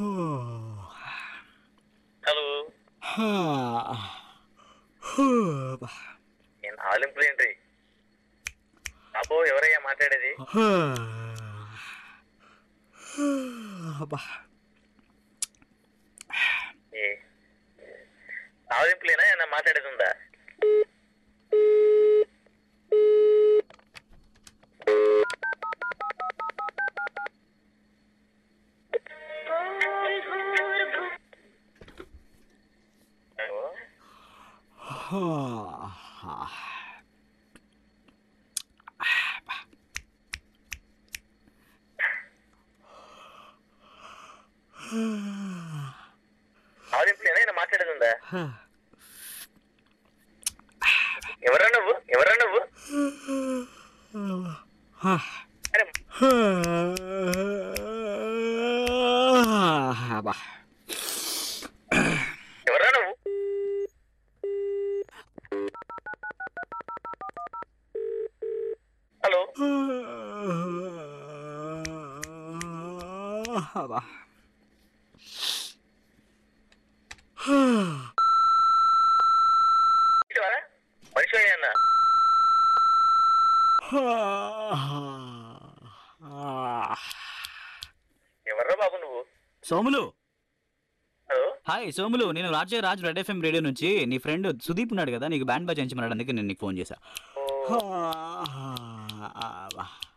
Hello నేను ఆలింపులు ఏంటి బాబు ఎవరయ్యా మాట్లాడేది ఏ ఆలింపులేనా ఏమన్నా మాట్లాడేది ఉందా హలో ఆలింపులేనా ఏమన్నా మాట్లాడేది ఉందా ఎవరా నువ్వు ఎవరా నువ్వు అరే ఎవరా నువ్వు హలో ఇటువరా? మనిషి అన్న ఎవర్రా బాబు నువ్వు సోములు హలో హాయ్ సోములు నేను రాజే రాజ్ రెడ్ ఎఫ్ఎం రేడియో నుంచి నీ ఫ్రెండ్ సుదీప్ ఉన్నాడు కదా నీకు బ్యాండ్ బాజాయించమన్నాడు అందుకే నేను నీకు ఫోన్ చేశా ఓ,